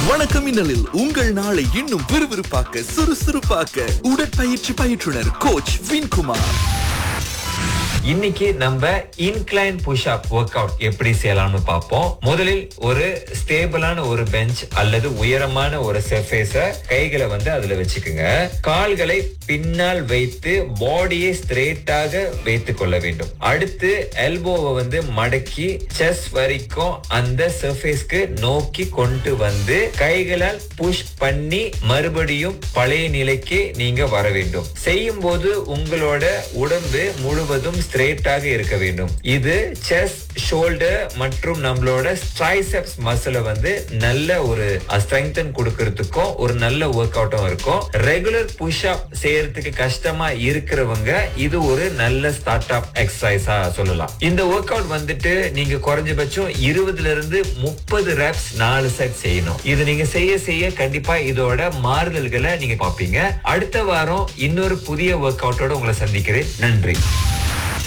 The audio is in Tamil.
வணக்கம் மின்னலில் உங்கள் நாளை இன்னும் விறுவிறுப்பாக்க சுறுசுறுப்பாக்க உடற்பயிற்சி பயிற்றுனர் கோச் வின்குமார் இன்னைக்கு நம்ம incline push up workout எப்படி செய்யலாம்னு பார்ப்போம் முதலில் ஒரு ஸ்டேபிளான ஒரு பெஞ்ச் அல்லது உயரமான ஒரு சர்ஃபேஸ கைகளை வந்து அதுல வச்சுக்குங்க கால்களை பின்னால் வைத்து பாடியை ஸ்ட்ரெயிட்டாக வைத்துக் கொள்ள வேண்டும் அடுத்து எல்போவை வந்து மடக்கி செஸ் வரைக்கும் அந்த சர்ஃபேஸ்க்கு நோக்கி கொண்டு வந்து கைகளால் புஷ் பண்ணி மறுபடியும் பழைய நிலைக்கு நீங்க வர வேண்டும் செய்யும் போது உங்களோட உடம்பு முழுவதும் ஸ்ட்ரெயிட்டாக இருக்க வேண்டும் இது செஸ் ஷோல்டர் மற்றும் நம்மளோட ட்ரைசெப்ஸ் மசில வந்து நல்ல ஒரு ஸ்ட்ரெங்தன் கொடுக்கறதுக்கும் ஒரு நல்ல ஒர்க் அவுட்டும் இருக்கும் ரெகுலர் புஷ் அப் செய்யறதுக்கு கஷ்டமா இருக்கிறவங்க இது ஒரு நல்ல ஸ்டார்ட் அப் எக்ஸசைஸா சொல்லலாம் இந்த ஒர்க் அவுட் வந்துட்டு நீங்க குறைஞ்சபட்சம் இருபதுல இருந்து முப்பது ரெப்ஸ் நாலு செட் செய்யணும் இது நீங்க செய்ய செய்ய கண்டிப்பா இதோட மாறுதல்களை நீங்க பார்ப்பீங்க அடுத்த வாரம் இன்னொரு புதிய ஒர்க் அவுட்டோட உங்களை சந்திக்கிறேன் நன்றி